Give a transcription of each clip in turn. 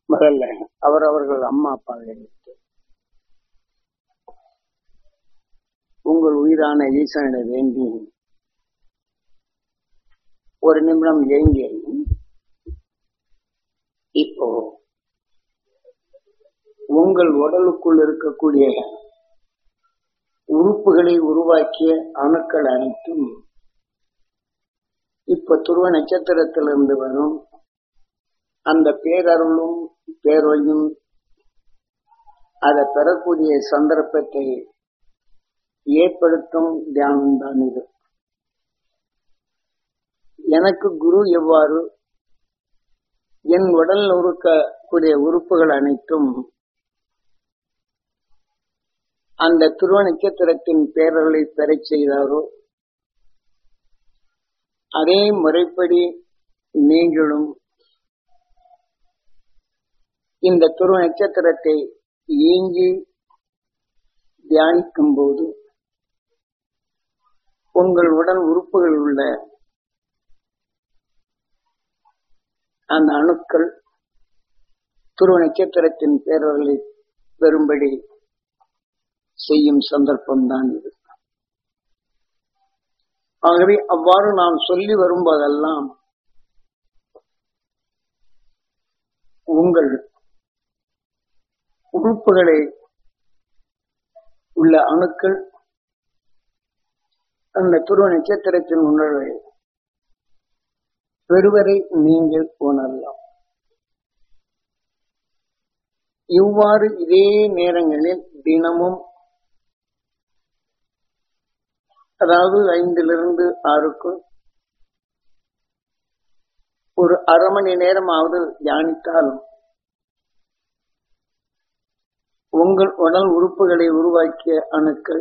முதல்ல அவரவர்கள் அம்மா அப்பாவை எடுத்து உங்கள் உயிரான ஈசனிட வேண்டி ஒரு நிமிடம் ஏங்கி இப்போ உங்கள் உடலுக்குள் இருக்கக்கூடிய உறுப்புகளை உருவாக்கிய அணுக்கள் அனைத்தும் இப்ப துருவ நட்சத்திரத்திலிருந்து வரும் அந்த பேரருளும் பேரொழியும் அதை பெறக்கூடிய சந்தர்ப்பத்தை ஏற்படுத்தும் தியானம் தான் இது எனக்கு குரு எவ்வாறு என் உடல் உருக்கக்கூடிய உறுப்புகள் அனைத்தும் அந்த துருவ நட்சத்திரத்தின் பேரர்களை பெறச் செய்தாரோ அதே முறைப்படி நீங்களும் இந்த துருவ நட்சத்திரத்தை ஏங்கி தியானிக்கும் போது உங்கள் உடல் உறுப்புகள் உள்ள அந்த அணுக்கள் துருவ நட்சத்திரத்தின் பேரர்களை பெறும்படி செய்யும் சந்தர்ப்பம்தான் இது ஆகவே அவ்வாறு நாம் சொல்லி வரும்போதெல்லாம் உங்கள் உறுப்புகளை உள்ள அணுக்கள் அந்த துருவ நட்சத்திரத்தின் உணர்வை பெறுவதை நீங்கள் உணரலாம் இவ்வாறு இதே நேரங்களில் தினமும் அதாவது ஐந்திலிருந்து ஆறுக்குள் ஒரு அரை மணி நேரமாவது தியானித்தாலும் உங்கள் உடல் உறுப்புகளை உருவாக்கிய அணுக்கள்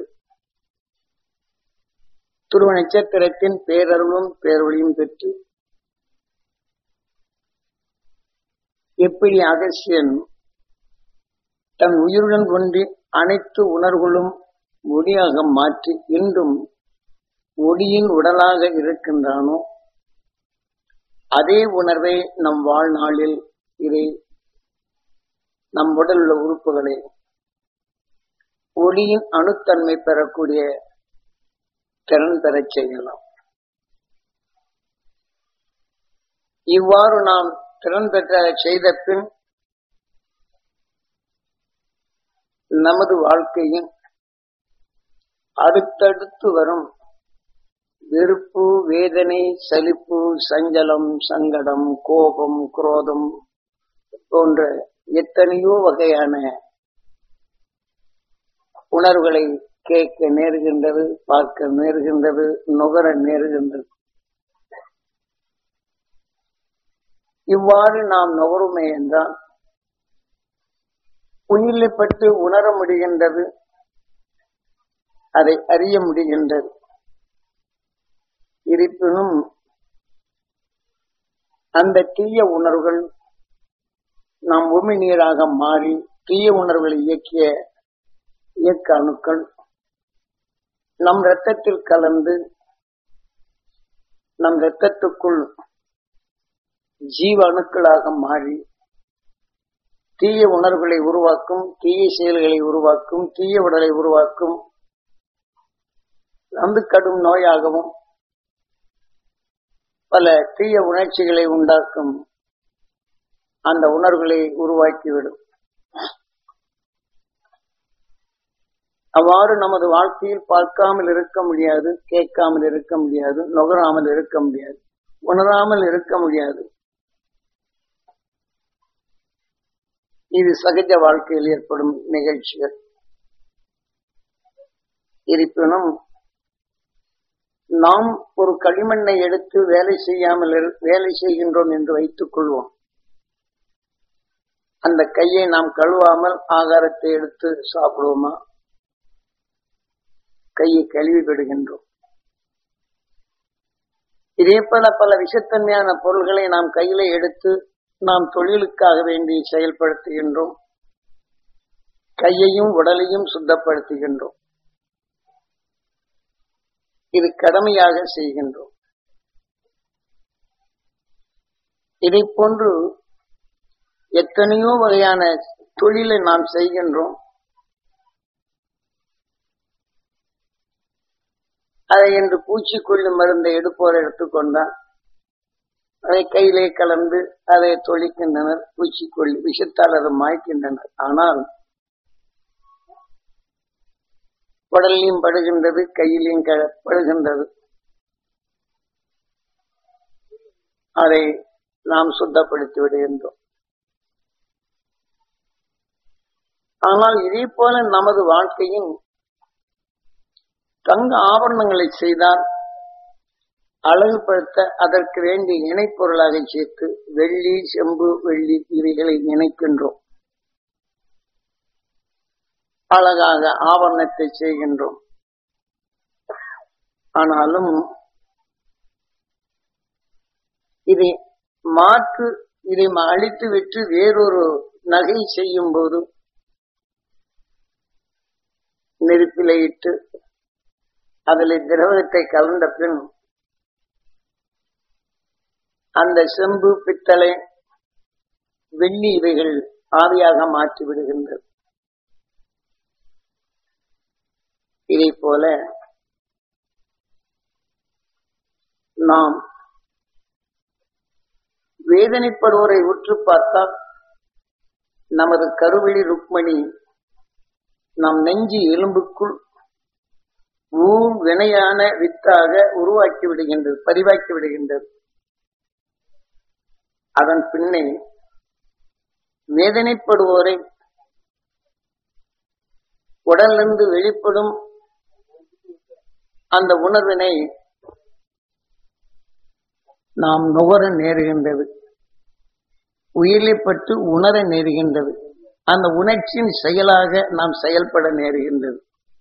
துருவ நட்சத்திரத்தின் பேரருளும் பேரொழியும் பெற்று எப்படி அகசியன் தன் உயிருடன் கொண்டு அனைத்து உணர்வுகளும் ஒளியாக மாற்றி இன்றும் ஒளியின் உடலாக இருக்கின்றானோ அதே உணர்வை நம் வாழ்நாளில் இதை நம் உடல் உள்ள உறுப்புகளை ஒளியின் அணுத்தன்மை பெறக்கூடிய திறன் பெறச் செய்யலாம் இவ்வாறு நாம் திறன் பெற்ற செய்த பின் நமது வாழ்க்கையின் அடுத்தடுத்து வரும் வெறுப்பு வேதனை சலிப்பு சஞ்சலம் சங்கடம் கோபம் குரோதம் போன்ற எத்தனையோ வகையான உணர்வுகளை கேட்க நேருகின்றது பார்க்க நேருகின்றது நுகர நேருகின்றது இவ்வாறு நாம் நுகருமே என்றால் உயிரை பற்றி உணர முடிகின்றது அதை அறிய முடிகின்றது இருப்பினும் அந்த தீய உணர்வுகள் நம் உமி நீராக மாறி தீய உணர்வுகளை இயக்கிய இயக்க அணுக்கள் நம் இரத்தத்தில் கலந்து நம் இரத்தத்துக்குள் ஜீவ அணுக்களாக மாறி தீய உணர்வுகளை உருவாக்கும் தீய செயல்களை உருவாக்கும் தீய உடலை உருவாக்கும் அந்த கடும் நோயாகவும் பல தீய உணர்ச்சிகளை உண்டாக்கும் அந்த உணர்வுகளை உருவாக்கிவிடும் அவ்வாறு நமது வாழ்க்கையில் பார்க்காமல் இருக்க முடியாது கேட்காமல் இருக்க முடியாது நுகராமல் இருக்க முடியாது உணராமல் இருக்க முடியாது இது சகஜ வாழ்க்கையில் ஏற்படும் நிகழ்ச்சிகள் இருப்பினும் நாம் ஒரு களிமண்ணை எடுத்து வேலை செய்யாமல் வேலை செய்கின்றோம் என்று வைத்துக் கொள்வோம் அந்த கையை நாம் கழுவாமல் ஆகாரத்தை எடுத்து சாப்பிடுவோமா கையை கழுவி விடுகின்றோம் இதே போல பல விஷத்தன்மையான பொருள்களை நாம் கையில எடுத்து நாம் தொழிலுக்காக வேண்டி செயல்படுத்துகின்றோம் கையையும் உடலையும் சுத்தப்படுத்துகின்றோம் இது கடமையாக செய்கின்றோம் இதை போன்று எத்தனையோ வகையான தொழிலை நாம் செய்கின்றோம் அதை என்று பூச்சிக்கொல்லி மருந்தை எடுப்போர் எடுத்துக்கொண்டால் அதை கையிலே கலந்து அதை தொழிக்கின்றனர் பூச்சிக்கொல்லி விஷத்தால் அதை மாய்க்கின்றனர் ஆனால் உடல்லையும் படுகின்றது கையிலையும் க- படுகின்றது அதை நாம் சுத்தப்படுத்தி விடுகின்றோம் ஆனால் இதே போல நமது வாழ்க்கையின் தங்க ஆபரணங்களை செய்தால் அழகுபடுத்த அதற்கு வேண்டிய இணைப்பொருளாக சேர்த்து வெள்ளி செம்பு வெள்ளி இவைகளை இணைக்கின்றோம் அழகாக ஆபரணத்தை செய்கின்றோம் ஆனாலும் இதை மாற்று இதை அழித்து விட்டு வேறொரு நகை செய்யும் போது நெருப்பிலே இட்டு அதில் திரவத்தை கலந்த பின் அந்த செம்பு பித்தளை வெள்ளி இவைகள் ஆவியாக மாற்றி விடுகின்றது இதை போல நாம் வேதனைப்படுவோரை உற்று பார்த்தால் நமது கருவிழி ருக்மணி நம் நெஞ்சு எலும்புக்குள் ஊர் வினையான வித்தாக உருவாக்கி விடுகின்றது பதிவாக்கி விடுகின்றது அதன் பின்னே வேதனைப்படுவோரை உடலிருந்து வெளிப்படும் அந்த உணர்வினை நாம் நுகர நேருகின்றது உயிரிழப்பட்டு உணர நேருகின்றது அந்த உணர்ச்சியின் செயலாக நாம் செயல்பட நேருகின்றது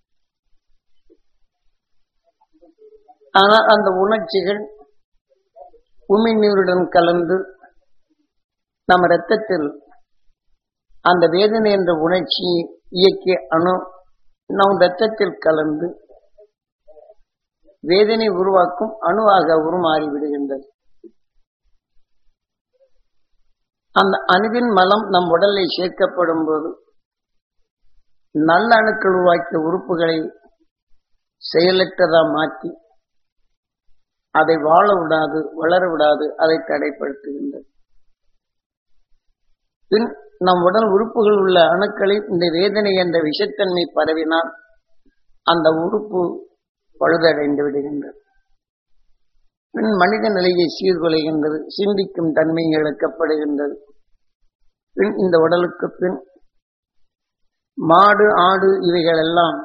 ஆனால் அந்த உணர்ச்சிகள் உமிழ்நீருடன் கலந்து நம் இரத்தத்தில் அந்த வேதனை என்ற உணர்ச்சியை இயக்கிய அணு நம் இரத்தத்தில் கலந்து வேதனை உருவாக்கும் அணுவாக உருமாறி விடுகின்றது அந்த அணுவின் மலம் நம் உடலில் சேர்க்கப்படும் போது நல்ல அணுக்கள் உருவாக்கிய உறுப்புகளை செயலற்றதா மாற்றி அதை வாழ விடாது வளர விடாது அதை தடைப்படுத்துகின்றது பின் நம் உடல் உறுப்புகள் உள்ள அணுக்களில் இந்த வேதனை என்ற விஷத்தன்மை பரவினால் அந்த உறுப்பு பழுதடைந்து விடுகின்றது பின் மனித நிலையை சீர்குலைகின்றது சிந்திக்கும் தன்மை இழக்கப்படுகின்றது பின் இந்த உடலுக்கு பின் மாடு ஆடு இவைகள் எல்லாம்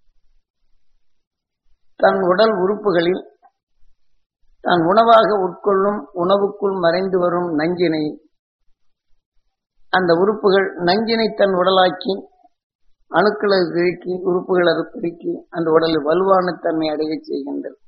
தன் உடல் உறுப்புகளில் தான் உணவாக உட்கொள்ளும் உணவுக்குள் மறைந்து வரும் நஞ்சினை அந்த உறுப்புகள் நஞ்சினை தன் உடலாக்கி அணுக்களை கிழக்கி உறுப்புகள் அதை பிரிக்கி அந்த உடலில் வலுவான தன்மை அடைய செய்கின்றது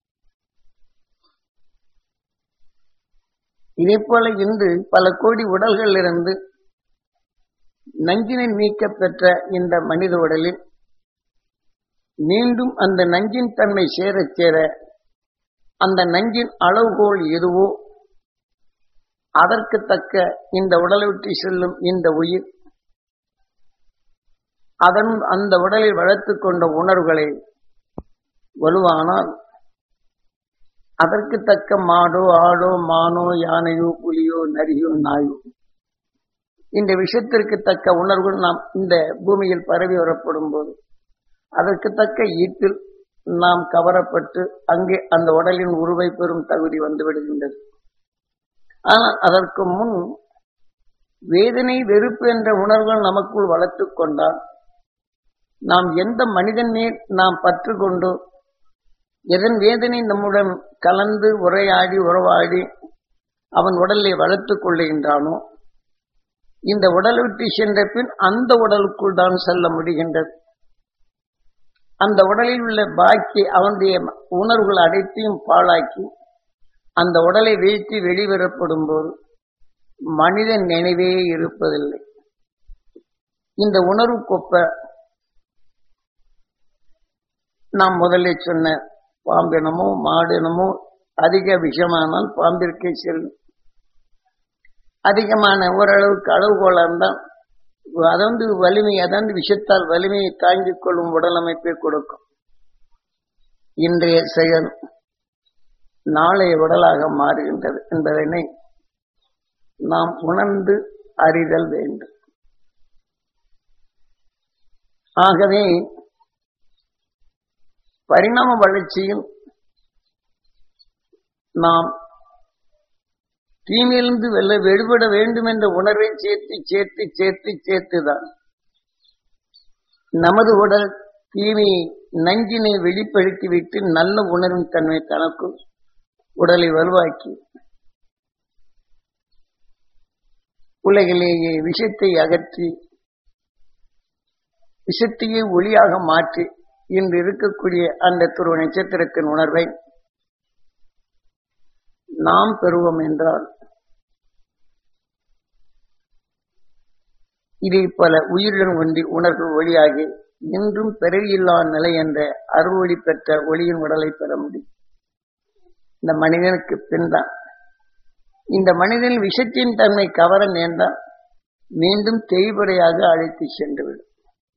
இதே போல இன்று பல கோடி உடல்கள் இருந்து நஞ்சினை நீக்க பெற்ற இந்த மனித உடலில் மீண்டும் அந்த நஞ்சின் தன்மை சேரச் சேர அந்த நஞ்சின் அளவுகோல் எதுவோ அதற்கு தக்க இந்த உடலை விட்டு செல்லும் இந்த உயிர் அதன் அந்த உடலில் வளர்த்துக் கொண்ட உணர்வுகளை வலுவானால் அதற்கு தக்க மாடோ ஆடோ மானோ யானையோ புலியோ நரியோ நாயோ இந்த விஷயத்திற்கு தக்க உணர்வுகள் நாம் இந்த பூமியில் பரவி வரப்படும் போது அதற்கு தக்க ஈட்டில் நாம் கவரப்பட்டு அங்கே அந்த உடலின் உருவை பெறும் தகுதி வந்து விடுகின்றது ஆனால் அதற்கு முன் வேதனை வெறுப்பு என்ற உணர்வுகள் நமக்குள் வளர்த்துக் கொண்டால் நாம் எந்த மனிதன் மேல் நாம் பற்று கொண்டு எதன் வேதனை நம்முடன் கலந்து உரையாடி உறவாடி அவன் உடலை வளர்த்துக் கொள்ளுகின்றானோ இந்த உடலை விட்டு சென்ற பின் அந்த உடலுக்குள் தான் செல்ல முடிகின்றது அந்த உடலில் உள்ள பாக்கி அவனுடைய உணர்வுகள் அனைத்தையும் பாழாக்கி அந்த உடலை வீழ்த்தி வெளிவரப்படும் போது மனிதன் நினைவே இருப்பதில்லை இந்த உணர்வு கொப்ப நாம் முதலில் சொன்ன பாம்பினமோ மாடினமோ அதிக விஷமானால் பாம்பிற்கே செல்லும் அதிகமான ஓரளவுக்கு அளவுகோலா இருந்தால் அது வந்து வலிமை அதாவது விஷத்தால் வலிமையை தாங்கிக் கொள்ளும் உடல் அமைப்பை கொடுக்கும் இன்றைய செயல் நாளைய உடலாக மாறுகின்றது என்பதனை நாம் உணர்ந்து அறிதல் வேண்டும் ஆகவே பரிணாம வளர்ச்சியில் நாம் தீமையிலிருந்து வெல்ல வெளிப்பட வேண்டும் என்ற உணர்வை சேர்த்து சேர்த்து சேர்த்து சேர்த்துதான் நமது உடல் தீமையை நஞ்சினை வெளிப்படுத்திவிட்டு நல்ல உணர்வின் தன்மை தனக்குள் உடலை வலுவாக்கி உலகிலேயே விஷத்தை அகற்றி விஷத்தையே ஒளியாக மாற்றி இன்று இருக்கக்கூடிய அந்த துருவ நட்சத்திரத்தின் உணர்வை நாம் பெறுவோம் என்றால் இதை பல உயிருடன் ஒன்றி உணர்வு ஒளியாகி இன்றும் பிறவியில்லா நிலை என்ற அறுவொளி பெற்ற ஒளியின் உடலை பெற முடியும் இந்த மனிதனுக்கு பின்தான் இந்த மனிதன் விஷத்தின் தன்மை கவர நேர்ந்தால் மீண்டும் தேய்பறையாக அழைத்து சென்றுவிடும்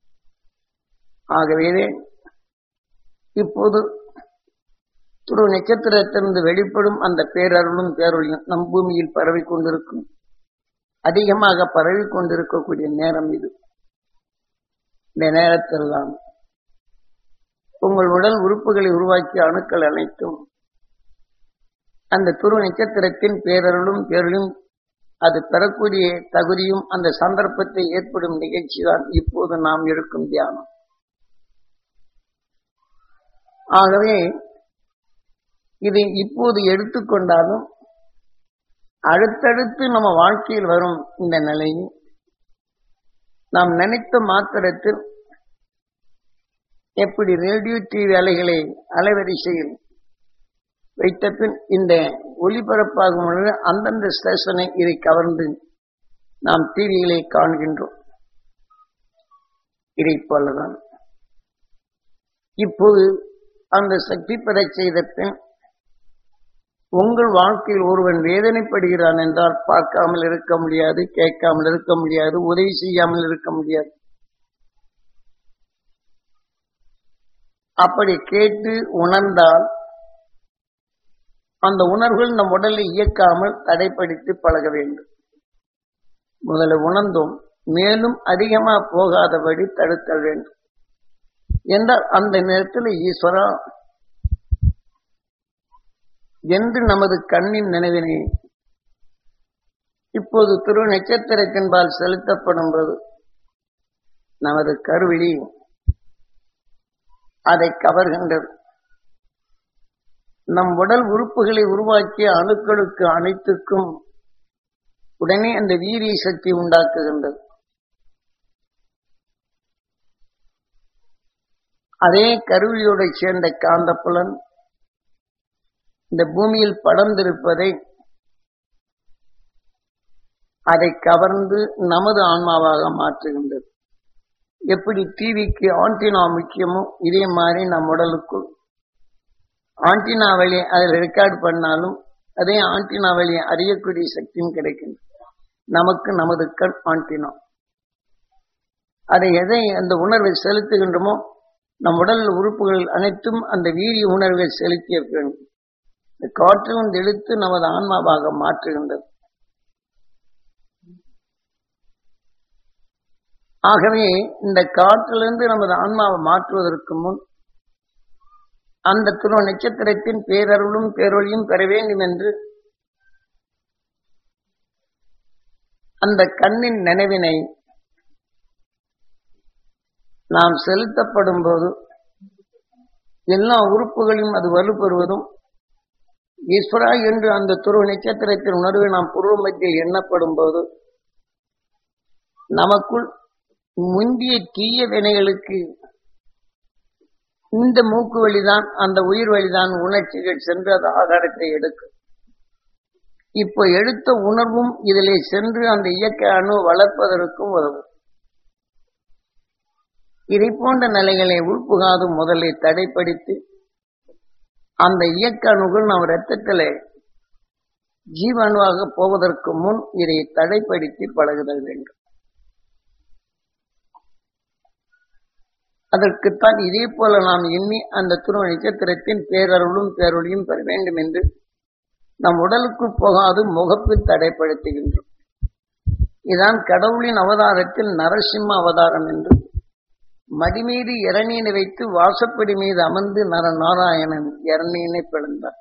ஆகவே இப்போது துரு நட்சத்திரத்திலிருந்து வெளிப்படும் அந்த பேரருளும் பேரொழியும் நம் பூமியில் பரவி கொண்டிருக்கும் அதிகமாக பரவி கொண்டிருக்கக்கூடிய நேரம் இது இந்த நேரத்தில் தான் உங்கள் உடல் உறுப்புகளை உருவாக்கிய அணுக்கள் அனைத்தும் அந்த துரு நட்சத்திரத்தின் பேரருளும் பேரொழியும் அது பெறக்கூடிய தகுதியும் அந்த சந்தர்ப்பத்தை ஏற்படும் நிகழ்ச்சி தான் இப்போது நாம் இருக்கும் தியானம் ஆகவே இதை இப்போது எடுத்துக்கொண்டாலும் அடுத்தடுத்து நம்ம வாழ்க்கையில் வரும் இந்த நிலையை நாம் நினைத்த மாத்திரத்தில் எப்படி ரேடியோ டிவி அலைகளை அலைவரிசையில் வைத்த பின் இந்த ஒளிபரப்பாகும் பொழுது அந்தந்த ஸ்டேஷனை இதை கவர்ந்து நாம் டிவிகளை காண்கின்றோம் இதை போலதான் இப்போது அந்த சக்தி பெறச் செய்த பின் உங்கள் வாழ்க்கையில் ஒருவன் வேதனைப்படுகிறான் என்றால் பார்க்காமல் இருக்க முடியாது கேட்காமல் இருக்க முடியாது உதவி செய்யாமல் இருக்க முடியாது அப்படி கேட்டு உணர்ந்தால் அந்த உணர்வுகள் நம் உடலை இயக்காமல் தடைப்படுத்தி பழக வேண்டும் முதல்ல உணர்ந்தோம் மேலும் அதிகமா போகாதபடி தடுக்க வேண்டும் என்றால் அந்த நேரத்தில் ஈஸ்வரா என்று நமது கண்ணின் நினைவினை இப்போது திரு நட்சத்திரத்தின்பால் செலுத்தப்படும் போது நமது கருவிழி அதை கவர்கின்றது நம் உடல் உறுப்புகளை உருவாக்கிய அணுக்களுக்கு அனைத்துக்கும் உடனே அந்த வீரிய சக்தி உண்டாக்குகின்றது அதே கருவியோடு சேர்ந்த காந்தப்புலன் இந்த பூமியில் படர்ந்திருப்பதை அதை கவர்ந்து நமது ஆன்மாவாக மாற்றுகின்றது எப்படி டிவிக்கு ஆண்டினா முக்கியமோ இதே மாதிரி நம் உடலுக்குள் ஆண்டினா வழி அதில் ரெக்கார்ட் பண்ணாலும் அதே ஆண்டினா வழி அறியக்கூடிய சக்தியும் கிடைக்கின்றது நமக்கு நமது கண் ஆண்டினா அதை எதை அந்த உணர்வை செலுத்துகின்றோமோ நம் உடல் உறுப்புகள் அனைத்தும் அந்த வீரிய உணர்வை செலுத்திய பின் இந்த காற்றிலும் இழுத்து நமது ஆன்மாவாக மாற்றுகின்றது ஆகவே இந்த காற்றிலிருந்து நமது ஆன்மாவை மாற்றுவதற்கு முன் அந்த துருவ நட்சத்திரத்தின் பேரருளும் பேரொழியும் பெற வேண்டும் என்று அந்த கண்ணின் நினைவினை நாம் செலுத்தப்படும் போது எல்லா உறுப்புகளையும் அது வலுப்பெறுவதும் ஈஸ்வரா என்று அந்த துருவ நட்சத்திரத்தின் உணர்வை நாம் பூர்வ மத்தியில் எண்ணப்படும் போது நமக்குள் முந்திய தீய வினைகளுக்கு இந்த மூக்கு வழிதான் அந்த உயிர் வழிதான் உணர்ச்சிகள் சென்று அது ஆதாரத்தை எடுக்கும் இப்போ எடுத்த உணர்வும் இதிலே சென்று அந்த இயக்க அணு வளர்ப்பதற்கும் உதவும் இதை போன்ற நிலைகளை உள்புகாது முதலில் தடைப்படுத்தி அந்த இயக்க அணுகள் நம் ரத்தத்திலே ஜீவனுவாக போவதற்கு முன் இதை தடைப்படுத்தி பழகுதல் வேண்டும் அதற்குத்தான் இதே போல நாம் எண்ணி அந்த துருவ நட்சத்திரத்தின் பேரருளும் பேரொழியும் பெற வேண்டும் என்று நம் உடலுக்குள் போகாது முகப்பில் தடைப்படுத்துகின்றோம் இதான் கடவுளின் அவதாரத்தில் நரசிம்ம அவதாரம் என்று மடிமீது இரணீனை வைத்து வாசப்படி மீது அமர்ந்து நர நாராயணன் இரணீனை பிளந்தார்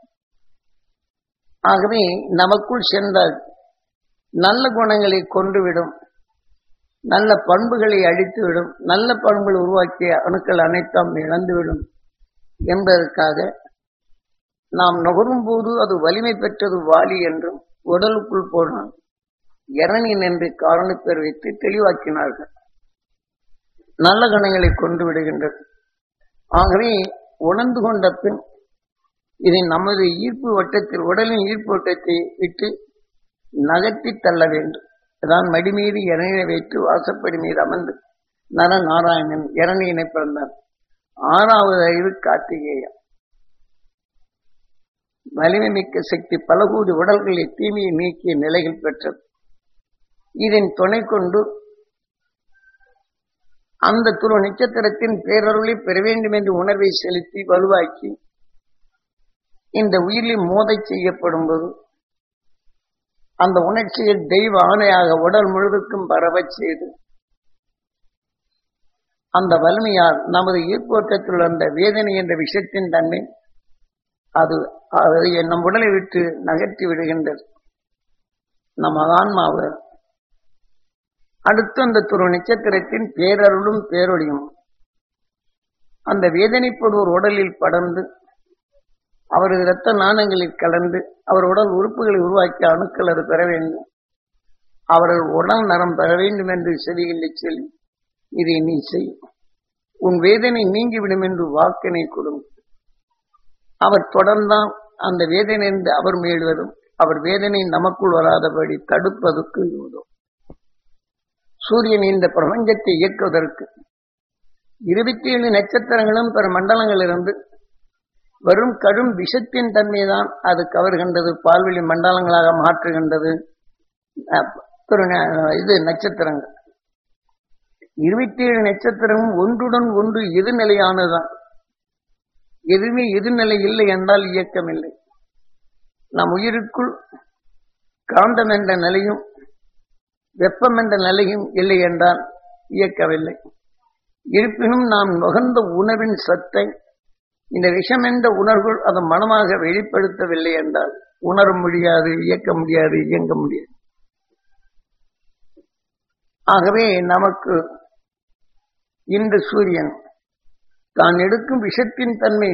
ஆகவே நமக்குள் சென்றால் நல்ல குணங்களை கொன்றுவிடும் நல்ல பண்புகளை அழித்துவிடும் நல்ல பண்புகளை உருவாக்கிய அணுக்கள் அனைத்தும் இழந்துவிடும் என்பதற்காக நாம் நுகரும் போது அது வலிமை பெற்றது வாலி என்றும் உடலுக்குள் போனால் இரணீன் என்று காரணப்பேர் வைத்து தெளிவாக்கினார்கள் நல்ல கணங்களை கொண்டு விடுகின்றது ஆகவே உணர்ந்து கொண்ட பின் இதை நமது ஈர்ப்பு வட்டத்தில் உடலின் ஈர்ப்பு வட்டத்தை விட்டு நகர்த்தி தள்ள வேண்டும் அதான் மடி மீது இறநிலை வைத்து வாசப்படி மீது அமர்ந்து நர நாராயணன் இறநிலை பிறந்தார் ஆறாவது அறிவு கார்த்திகேயம் வலிமை மிக்க சக்தி பல கோடி உடல்களை தீமையை நீக்கிய நிலைகள் பெற்றது இதன் துணை கொண்டு அந்த துருவ நட்சத்திரத்தின் பேரருளை பெற வேண்டும் என்று உணர்வை செலுத்தி வலுவாக்கி இந்த உயிரில் மோதச் செய்யப்படும் போது அந்த உணர்ச்சியில் தெய்வ ஆணையாக உடல் முழுவதுக்கும் பரவச் செய்து அந்த வலிமையால் நமது ஈர்ப்போட்டத்தில் அந்த வேதனை என்ற விஷயத்தின் தன்மை அது அது நம் உடலை விட்டு நகர்த்தி விடுகின்றது நம் ஆன்மாவை அடுத்து அந்த துரு நட்சத்திரத்தின் பேரருளும் பேரொழியும் அந்த வேதனைப்படுவோர் உடலில் படர்ந்து அவரது இரத்த நாணங்களில் கலந்து அவர் உடல் உறுப்புகளை உருவாக்கி அணுக்கள் அது பெற வேண்டும் அவர்கள் உடல் நரம் பெற வேண்டும் என்று செவிகளை சொல்லி இதை நீ செய் உன் வேதனை நீங்கிவிடும் என்று வாக்கினை கொடுங்க அவர் தொடர்ந்தான் அந்த வேதனை என்று அவர் மீள்வதும் அவர் வேதனை நமக்குள் வராதபடி தடுப்பதற்கு உதவும் சூரியன் இந்த பிரபஞ்சத்தை இயக்குவதற்கு இருபத்தி ஏழு நட்சத்திரங்களும் பிற மண்டலங்களிலிருந்து வரும் கடும் விஷத்தின் தன்மைதான் அது கவர்கின்றது பால்வெளி மண்டலங்களாக மாற்றுகின்றது இது நட்சத்திரங்கள் இருபத்தி ஏழு நட்சத்திரமும் ஒன்றுடன் ஒன்று எதிர்நிலையானதுதான் எதுவுமே எதிர்நிலை இல்லை என்றால் இயக்கம் இல்லை நம் உயிருக்குள் காந்தம் என்ற நிலையும் வெப்பம் என்ற நிலையும் இல்லை என்றால் இயக்கவில்லை இருப்பினும் நாம் நுகர்ந்த உணவின் சத்தை இந்த விஷம் என்ற உணர்வுகள் அதை மனமாக வெளிப்படுத்தவில்லை என்றால் உணர முடியாது இயக்க முடியாது இயங்க முடியாது ஆகவே நமக்கு இந்த சூரியன் தான் எடுக்கும் விஷத்தின் தன்மை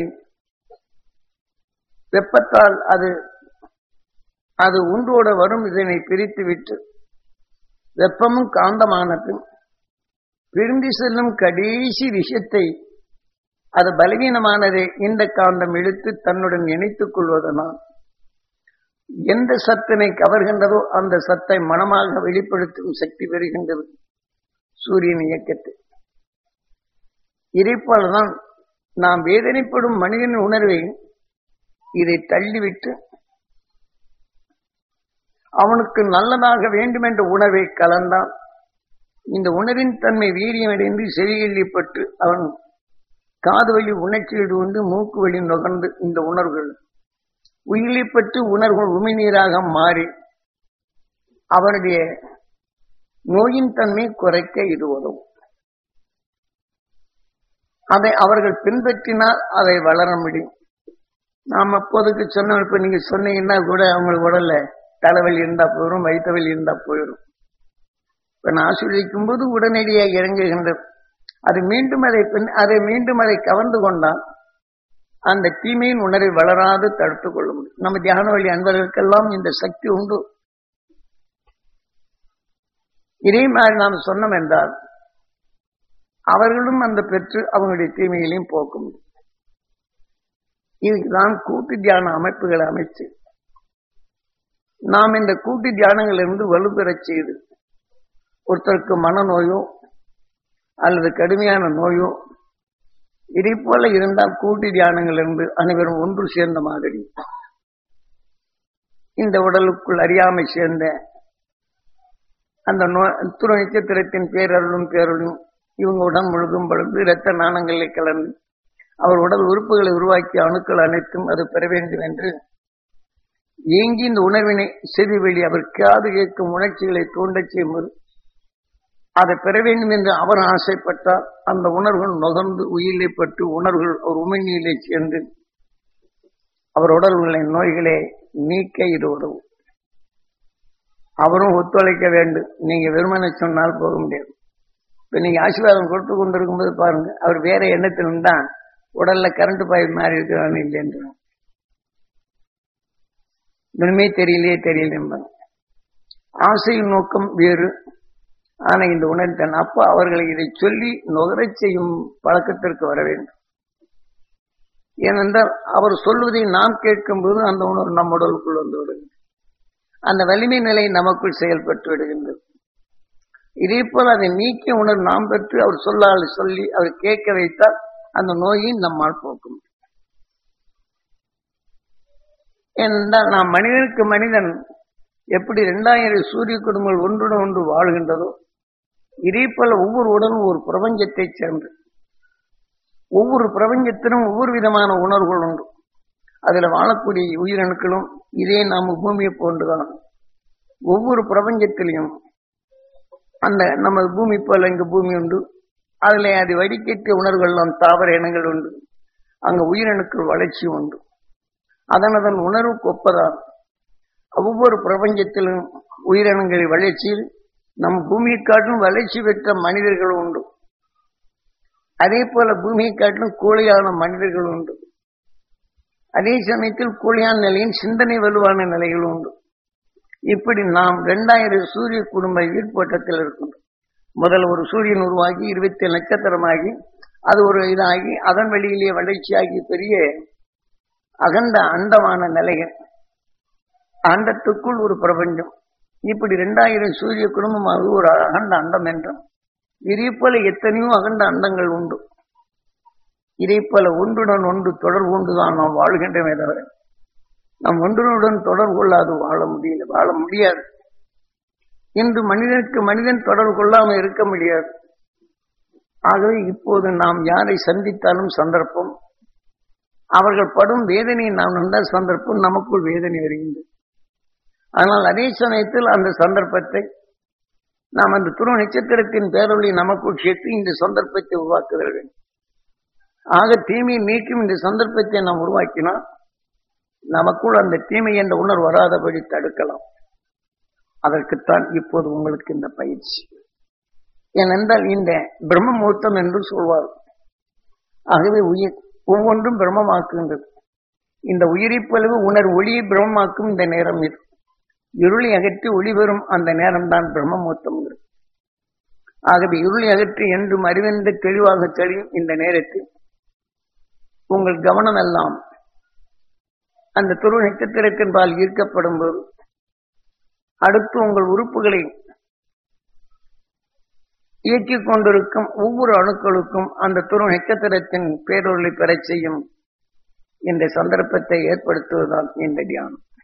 வெப்பத்தால் அது அது ஒன்றோட வரும் இதனை பிரித்து விட்டு வெப்பமும் காந்தமானதும் பிரிந்து செல்லும் கடைசி விஷயத்தை அது பலவீனமானதை இந்த காந்தம் இழுத்து தன்னுடன் இணைத்துக் கொள்வதனால் எந்த சத்தினை கவர்கின்றதோ அந்த சத்தை மனமாக வெளிப்படுத்தும் சக்தி பெறுகின்றது சூரியன் இயக்கத்தை இதைப்போலதான் நாம் வேதனைப்படும் மனிதனின் உணர்வை இதை தள்ளிவிட்டு அவனுக்கு நல்லதாக வேண்டும் என்ற உணர்வை கலந்தான் இந்த உணர்வின் தன்மை வீரியமடைந்து செவிகள்ளிப்பட்டு அவன் காது வழி உணர்ச்சியில் உண்டு மூக்கு வழி நுகர்ந்து இந்த உணர்வுகள் உயிரிப்பட்டு உணர்வுகள் உமிநீராக மாறி அவனுடைய நோயின் தன்மை குறைக்க இது உதவும் அதை அவர்கள் பின்பற்றினால் அதை வளர முடியும் நாம் அப்போதுக்கு சொன்ன இப்ப நீங்க சொன்னீங்கன்னா கூட அவங்க உடல்ல தலைவலி இருந்தா போயிடும் வயிற்று வலி இருந்தா போயிடும் இப்ப நான் ஆசீர்வதிக்கும் போது உடனடியாக இறங்குகின்றது அது மீண்டும் அதை அதை மீண்டும் அதை கவர்ந்து கொண்டால் அந்த தீமையின் உணர்வை வளராது தடுத்துக் கொள்ள முடியும் நம்ம தியான வழி அன்பர்களுக்கெல்லாம் இந்த சக்தி உண்டு இதே மாதிரி நாம் சொன்னோம் என்றால் அவர்களும் அந்த பெற்று அவங்களுடைய தீமைகளையும் போக்க முடியும் இதுதான் கூட்டு தியான அமைப்புகளை அமைச்சு நாம் இந்த கூட்டு தியானங்களிலிருந்து வலுப்பெறச் செய்து ஒருத்தருக்கு மனநோயோ அல்லது கடுமையான நோயோ இதை போல இருந்தால் கூட்டு தியானங்கள் இருந்து அனைவரும் ஒன்று சேர்ந்த மாதிரி இந்த உடலுக்குள் அறியாமை சேர்ந்த அந்த நோ துணை நட்சத்திரத்தின் பேரருளும் பேரருளும் இவங்க உடல் முழுதும் பழுந்து இரத்த நாணங்களில் கலந்து அவர் உடல் உறுப்புகளை உருவாக்கிய அணுக்கள் அனைத்தும் அது பெற வேண்டும் என்று ஏங்கி இந்த உணர்வினை செவி வெளி அவர் காது கேட்கும் உணர்ச்சிகளை தூண்டச் செய்யும்போது அதை பெற வேண்டும் என்று அவர் ஆசைப்பட்டால் அந்த உணர்வுகள் நுகர்ந்து உயிரிலே பட்டு உணர்வுகள் ஒரு உமிழ்நீரிலே சேர்ந்து அவர் உடல் உள்ள நோய்களை நீக்க இது உதவும் அவரும் ஒத்துழைக்க வேண்டும் நீங்க வெறுமனை சொன்னால் போக முடியாது இப்ப நீங்க ஆசீர்வாதம் கொடுத்து கொண்டிருக்கும் போது பாருங்க அவர் வேற எண்ணத்தில் தான் உடல்ல கரண்ட் பாய் மாறி இருக்கிறான்னு இல்லைன்ற ஒண்ணுமே தெரியலையே தெரியல ஆசையின் நோக்கம் வேறு ஆனா இந்த உணர்த்தன் அப்ப அவர்களை இதை சொல்லி நுகரச் செய்யும் பழக்கத்திற்கு வர வேண்டும் ஏனென்றால் அவர் சொல்வதை நாம் கேட்கும்போது அந்த உணர்வு நம் உடலுக்குள் வந்து விடுகிறது அந்த வலிமை நிலை நமக்குள் செயல்பட்டு விடுகின்றது இதே போல் அதை நீக்கிய உணர்வு நாம் பெற்று அவர் சொல்லால் சொல்லி அவர் கேட்க வைத்தால் அந்த நோயை நம்மால் போக்க முடியும் ஏனென்றால் நாம் மனிதனுக்கு மனிதன் எப்படி இரண்டாயிரம் சூரிய குடும்பங்கள் ஒன்றுடன் ஒன்று வாழ்கின்றதோ இதே போல ஒவ்வொரு உடலும் ஒரு பிரபஞ்சத்தை சேர்ந்து ஒவ்வொரு பிரபஞ்சத்திலும் ஒவ்வொரு விதமான உணர்வுகள் உண்டு அதுல வாழக்கூடிய உயிரணுக்களும் இதே நாம பூமியை போன்றுதான் ஒவ்வொரு பிரபஞ்சத்திலையும் அந்த நம்ம பூமி போல இங்க பூமி உண்டு அதுல அது வடிக்கட்டிய உணர்வுகள் தாவர இனங்கள் உண்டு அங்க உயிரணுக்கள் வளர்ச்சி உண்டு அதன் அதன் உணர்வுக்கு ஒப்பதான் ஒவ்வொரு பிரபஞ்சத்திலும் உயிரினங்களின் வளர்ச்சியில் நம் பூமியை காட்டிலும் வளர்ச்சி பெற்ற மனிதர்கள் உண்டு அதே போல பூமியை காட்டிலும் கூலியான மனிதர்கள் உண்டு அதே சமயத்தில் கூலியான நிலையின் சிந்தனை வலுவான நிலைகள் உண்டு இப்படி நாம் இரண்டாயிரம் சூரிய குடும்ப ஈர்ப்போட்டத்தில் இருக்கின்றோம் முதல் ஒரு சூரியன் உருவாகி இருபத்தி நட்சத்திரமாகி அது ஒரு இதாகி அதன் வழியிலே வளர்ச்சியாகி பெரிய அகண்ட அண்டமான நிலைகள் அண்டத்துக்குள் ஒரு பிரபஞ்சம் இப்படி இரண்டாயிரம் சூரிய குடும்பமானது ஒரு அகண்ட அண்டம் என்றும் இதே போல எத்தனையோ அகண்ட அண்டங்கள் உண்டு இதே போல ஒன்றுடன் ஒன்று தொடர்பு கொண்டுதான் நாம் வாழ்கின்றமே தவிர நாம் ஒன்றுடன் தொடர்பு கொள்ளாது வாழ முடியல வாழ முடியாது இன்று மனிதனுக்கு மனிதன் தொடர்பு கொள்ளாமல் இருக்க முடியாது ஆகவே இப்போது நாம் யாரை சந்தித்தாலும் சந்தர்ப்பம் அவர்கள் படும் வேதனையை நாம் நன்றால் சந்தர்ப்பம் நமக்குள் வேதனை வருகின்றது ஆனால் அதே சமயத்தில் அந்த சந்தர்ப்பத்தை நாம் அந்த துருவ நட்சத்திரத்தின் பேரொழி நமக்குள் சேர்த்து இந்த சந்தர்ப்பத்தை உருவாக்குதல் வேண்டும் ஆக தீமையை நீக்கும் இந்த சந்தர்ப்பத்தை நாம் உருவாக்கினால் நமக்குள் அந்த தீமை என்ற உணர்வு வராதபடி தடுக்கலாம் அதற்குத்தான் இப்போது உங்களுக்கு இந்த பயிற்சி ஏனென்றால் இந்த பிரம்ம முகூர்த்தம் என்று சொல்வார் ஆகவே உயிர் ஒவ்வொன்றும் பிரம்மமாக்குகின்றது இந்த உயிரிப்பளவு உணர் ஒளியை பிரம்மமாக்கும் இந்த நேரம் இது இருளை அகற்றி ஒளி பெறும் அந்த நேரம்தான் பிரம்ம முகூர்த்தம் ஆகவே இருளை அகற்றி என்றும் அறிவென்று தெளிவாக தெரியும் இந்த நேரத்தில் உங்கள் கவனம் எல்லாம் அந்த துருவ நட்சத்திரத்தின் பால் ஈர்க்கப்படும் போது அடுத்து உங்கள் உறுப்புகளை இயக்கிக் கொண்டிருக்கும் ஒவ்வொரு அணுக்களுக்கும் அந்த துருவ நட்சத்திரத்தின் பேரொருளை பெறச் செய்யும் இந்த சந்தர்ப்பத்தை ஏற்படுத்துவதுதான் இந்த தியானம்